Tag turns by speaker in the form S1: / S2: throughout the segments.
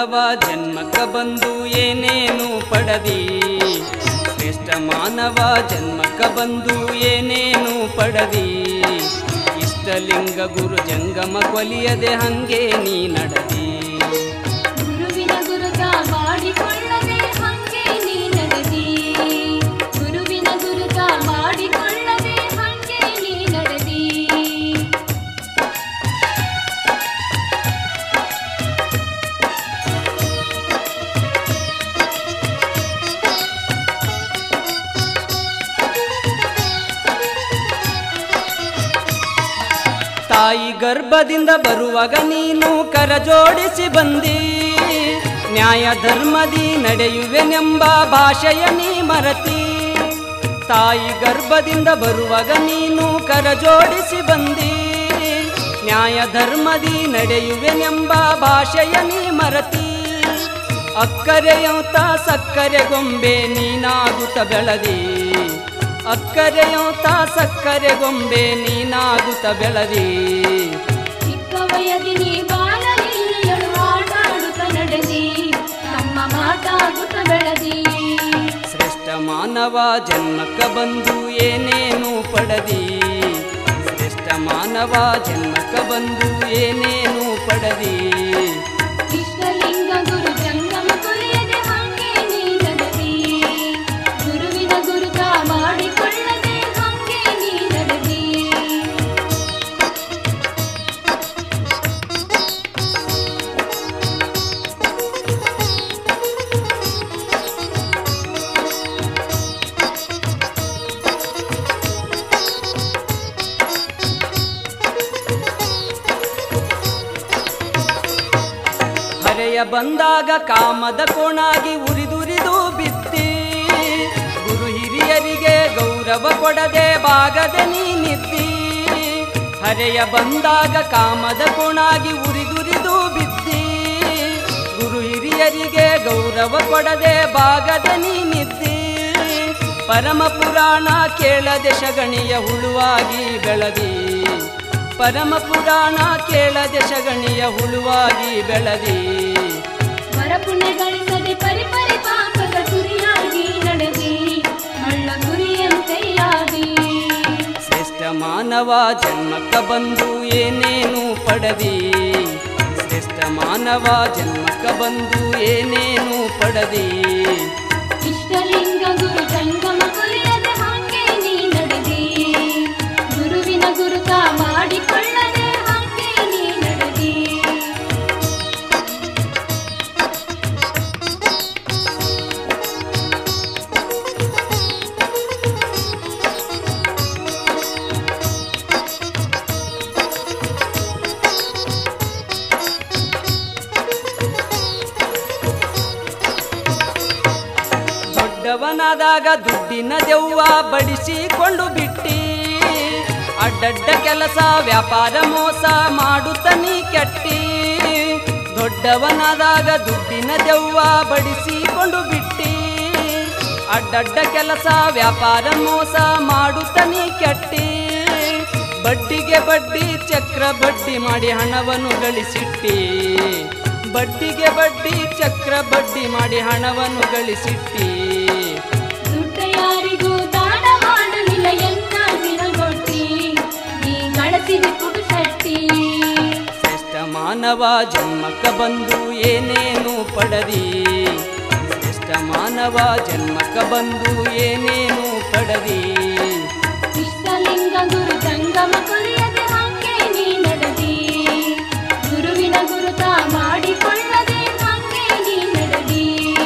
S1: ಮಾನವ ಜನ್ಮಕ್ಕ ಬಂದು ಏನೇನು ಪಡದಿ ಶ್ರೇಷ್ಠ ಮಾನವ ಜನ್ಮಕ್ಕ ಬಂದು ಏನೇನು ಪಡದಿ ಇಷ್ಟಲಿಂಗ ಗುರು ಜಂಗಮ ಕೊಲಿಯದೆ ಹಂಗೆ ನೀ ನಡದಿ
S2: ಗುರುವಿನ ಗುರುತ ಮಾಡಿಕೊಳ್ಳದೆ ಹಂಗೆ ನೀ ನಡೆದಿ ಗುರುವಿನ ಗುರುತ ಮಾಡಿಕೊಳ್ಳದೆ ಹಂಗೆ ನೀ ನಡೆದಿ
S1: ತಾಯಿ ಗರ್ಭದಿಂದ ಬರುವಾಗ ನೀನು ಕರ ಜೋಡಿಸಿ ಬಂದಿ ನ್ಯಾಯ ಧರ್ಮದಿ ನಡೆಯುವೆನೆಂಬ ಭಾಷೆಯ ನೀ ಮರತಿ ತಾಯಿ ಗರ್ಭದಿಂದ ಬರುವಾಗ ನೀನು ಕರ ಜೋಡಿಸಿ ಬಂದಿ ನ್ಯಾಯ ಧರ್ಮದಿ ನಡೆಯುವೆನೆಂಬ ಭಾಷೆಯ ನೀ ಮರತಿ ಅಕ್ಕರೆಯಂತ ಸಕ್ಕರೆ ಗೊಂಬೆ ನೀನಾಗುತ್ತ ಬೆಳದಿ ಅಕ್ಕರೆಯಂತ ಸಕ್ಕರೆ ಗೊಂಬೆ ನೀನಾಗುತ್ತ ಬೆಳದಿ
S2: ಚಿಕ್ಕ ವಯದಿ ನೀ ಬಾಲಲೀಲೆಯಳು ಆಟಾಡುತ್ತ ನಡೆದಿ ನಮ್ಮ ಮಾತಾಗುತ್ತ ಬೆಳದಿ
S1: ಶ್ರೇಷ್ಠ ಮಾನವ ಜನ್ಮಕ್ಕ ಬಂದು ಏನೇನು ಪಡದಿ ಶ್ರೇಷ್ಠ ಮಾನವ ಜನ್ಮಕ್ಕ ಬಂದು ಏನೇನು ಪಡದಿ
S2: ಇಷ್ಟಲಿಂಗ ಗುರು ಜಂಗಮ ಕೊಲಿಯದೆ ಹಂಗೆ ನೀ ನಡೆದಿ ಗುರುವಿನ ಗುರುತ ಮಾಡಿಕೊಳ್ಳದೆ ಹಂಗೆ ನೀ ನಡೆದಿ
S1: ಹರೆಯ ಬಂದಾಗ ಕಾಮದ ಕೋಣಾಗಿ ಉರಿದುರಿದು ಬಿತ್ತಿ ಗುರು ಹಿರಿಯರಿಗೆ ಗೌರವ ಕೊಡದೆ ಬಾಗದೆ ನೀನಿದ್ದಿ ಹರೆಯ ಬಂದಾಗ ಕಾಮದ ಕೋಣಾಗಿ ಉರಿದುರಿದು ಬಿದ್ದಿ ಗುರು ಹಿರಿಯರಿಗೆ ಗೌರವ ಕೊಡದೆ ಬಾಗದೆ ನೀನಿದ್ದಿ ಪರಮ ಪುರಾಣ ಕೇಳದೆ ಶಗಣಿಯ ಹುಳುವಾಗಿ ಬೆಳದಿ ಪರಮ ಪುರಾಣ ಕೇಳದೆ ಶಗಣಿಯ ಹುಳುವಾಗಿ ಬೆಳದಿ
S2: ವರಪುಣ್ಯ ಗಳಿಸದೆ ಪರಿಪರಿ ಪಾಪದ ಗುರಿಯಾಗಿ ನಡೆದಿ ಮಳ್ಳ ಗುರಿಯಂತೆಯಾದಿ
S1: ಶ್ರೇಷ್ಠ ಮಾನವ ಜನ್ಮಕ್ಕ ಬಂದು ಏನೇನು ಪಡದಿ ಶ್ರೇಷ್ಠ ಮಾನವ ಜನ್ಮಕ್ಕ ಬಂದು ಏನೇನು ಪಡದಿ
S2: ಇಷ್ಟಲಿಂಗ ಗುರು ಜಂಗಮ ಕೊಲಿಯದೆ ಹಂಗೆ ನೀ ನಡೆದಿ ಗುರುವಿನ ಗುರುತ ಮಾಡಿಕೊಳ್ಳದೆ ಹಂಗೆ ನೀ ನಡೆದಿ
S1: ದೊಡ್ಡವನಾದಾಗ ದುಡ್ಡಿನ ದೆವ್ವ ಬಡಿಸಿಕೊಂಡು ಬಿಟ್ಟಿ ಅಡ್ಡಡ್ಡ ಕೆಲಸ ವ್ಯಾಪಾರ ಮೋಸ ಮಾಡುತ್ತ ನೀ ಕೆಟ್ಟಿ ದೊಡ್ಡವನಾದಾಗ ದುಡ್ಡಿನ ದೆವ್ವ ಬಡಿಸಿಕೊಂಡು ಬಿಟ್ಟಿ ಅಡ್ಡಡ್ಡ ಕೆಲಸ ವ್ಯಾಪಾರ ಮೋಸ ಮಾಡುತ್ತ ನೀ ಕೆಟ್ಟಿ ಬಡ್ಡಿಗೆ ಬಡ್ಡಿ ಚಕ್ರ ಬಡ್ಡಿ ಮಾಡಿ ಹಣವನ್ನು ಗಳಿಸಿಟ್ಟಿ ಬಡ್ಡಿಗೆ ಬಡ್ಡಿ ಚಕ್ರ ಬಡ್ಡಿ ಮಾಡಿ ಹಣವನ್ನು ಗಳಿಸಿಟ್ಟಿ
S2: ದುಡ್ಡ ಯಾರಿಗೂ ದಾನ ಮಾಡಲಿಲ್ಲ ಎನ್ನ ದಿನಗೊಟ್ಟಿ ನೀ ಗಳಿಸಿದ ಪುರುಷಟ್ಟಿ
S1: ಶ್ರೇಷ್ಠ ಮಾನವ ಜನ್ಮಕ್ಕ ಬಂದು ಏನೇನು ಪಡದಿ ಶ್ರೇಷ್ಠ ಮಾನವ ಜನ್ಮಕ್ಕ ಬಂದು ಏನೇನು ಪಡದಿ
S2: ಇಷ್ಟಲಿಂಗ ಗುರು ಜಂಗಮ ಕೊಲಿಯದೆ ಹಂಗೆ ನೀ ನಡೆದಿ ಗುರುವಿನ ಗುರುತ ಮಾಡಿಕೊಳ್ಳದೆ ಹಂಗೆ ನೀ ನಡೆದಿ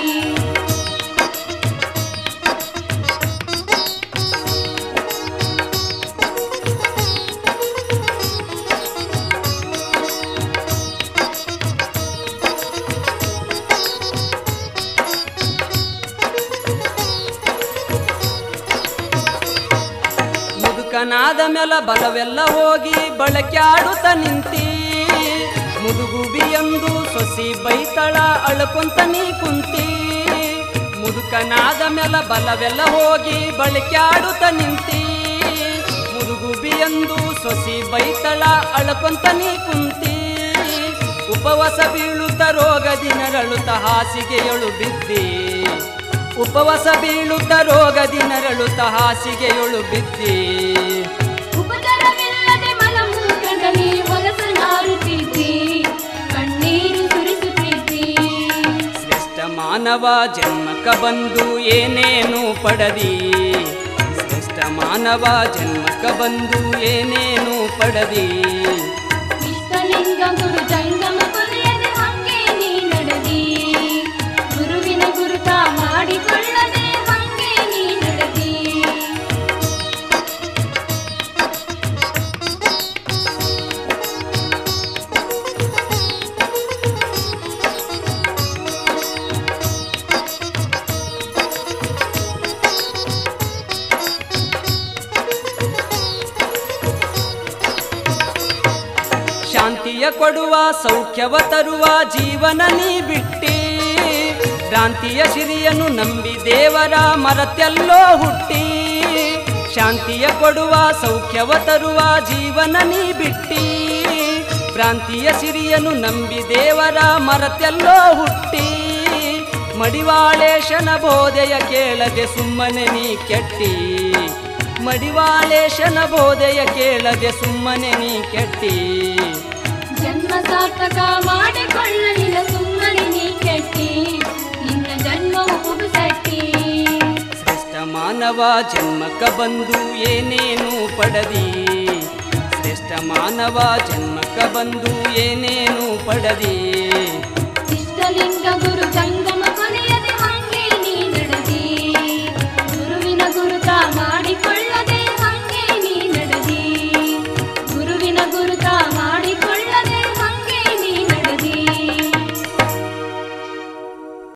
S1: ಮುದುಕನಾದ ಮೇಲ ಬಲವೆಲ್ಲ ಹೋಗಿ ಬಳಕ್ಯಾಡುತ್ತ ನಿಂತಿ ಮುದುಗುಬಿ ಎಂದು ಸೊಸಿ ಬೈತಳ ಅಳ್ಕೊಂತ ನೀ ಕುಂತಿ ಮುದುಕನಾದ ಮೇಲ ಬಲವೆಲ್ಲ ಹೋಗಿ ಬಳಕ್ಯಾಡುತ್ತ ನಿಂತಿ ಮುದುಗುಬಿ ಎಂದು ಸೊಸಿ ಬೈತಳ ಅಳ್ಕೊಂತ ನೀ ಕುಂತಿ ಉಪವಾಸ ಬೀಳುತ್ತ ರೋಗದಿ ನರಳುತ್ತ ಹಾಸಿಗೆಯೊಳು ಬಿದ್ದಿ ಉಪವಾಸ ಬೀಳುತ್ತ ರೋಗದಿ ನರಳುತ್ತ ಹಾಸಿಗೆಯೊಳು ಬಿದ್ದಿ
S2: ಉಪಚಾರವಿಲ್ಲದೆ ಮಲಮೂತ್ರದಲ್ಲಿ ಹೊಲಸ ನಾರುತ್ತಿದ್ದಿ ಕಣ್ಣೀರು ಸುರಿಸುತ್ತಿದ್ದಿ
S1: ಶ್ರೇಷ್ಠ ಮಾನವ ಜನ್ಮಕ ಬಂದು ಏನೇನು ಪಡದಿ ಶ್ರೇಷ್ಠ ಮಾನವ ಜನ್ಮಕ ಬಂದು ಏನೇನು ಪಡದಿ
S2: ಇಷ್ಟಲಿಂಗ ಗುರು ಜಂಗಮ ಕೊರೆಯದೆ ಹಂಗೆ ನೀ ನಡೆದಿ ಗುರುವಿನ ಗುರುತ ಮಾಡಿಕೊಳ್ಳದೆ ಹಂಗೆ ನೀ ನಡೆದಿ
S1: ಶಾಂತಿಯ ಕೊಡುವ ಸೌಖ್ಯವ ತರುವ ಜೀವನ ನೀ ಬಿಟ್ಟಿ ಕ್ರಾಂತಿಯ ಸಿರಿಯನ್ನು ನಂಬಿ ದೇವರ ಮರತೆಲ್ಲೋ ಹುಟ್ಟಿ ಶಾಂತಿಯ ಕೊಡುವ ಸೌಖ್ಯವ ತರುವ ಜೀವನ ನೀ ಬಿಟ್ಟಿ ಭ್ರಾಂತಿಯ ಸಿರಿಯನ್ನು ನಂಬಿ ದೇವರ ಮರತೆಲ್ಲೋ ಹುಟ್ಟಿ ಮಡಿವಾಳೇಶನ ಬೋಧೆಯ ಕೇಳದೆ ಸುಮ್ಮನೆ ನೀ ಕೆಟ್ಟಿ ಮಡಿವಾಳೇಶನ ಬೋಧೆಯ ಕೇಳದೆ ಸುಮ್ಮನೆ ನೀ ಕೆಟ್ಟಿ
S2: ಜನ್ಮ ಸಾರ್ಥಕ ಮಾಡಿಕೊಳ್ಳಲಿಲ್ಲ ಸುಮ್ಮನೆ ನೀ ಕೆಟ್ಟಿ ನಿನ್ನ ಜನ್ಮವು ಪುಡುಸಟ್ಟಿ
S1: ಶ್ರೇಷ್ಠ ಮಾನವ ಜನ್ಮಕ ಬಂದು ಏನೇನು ಪಡದಿ ಶ್ರೇಷ್ಠ ಮಾನವ ಜನ್ಮಕ ಬಂದು ಏನೇನು ಪಡದಿ
S2: ಇಷ್ಟಲಿಂಗ ಗುರು ಜಂಗ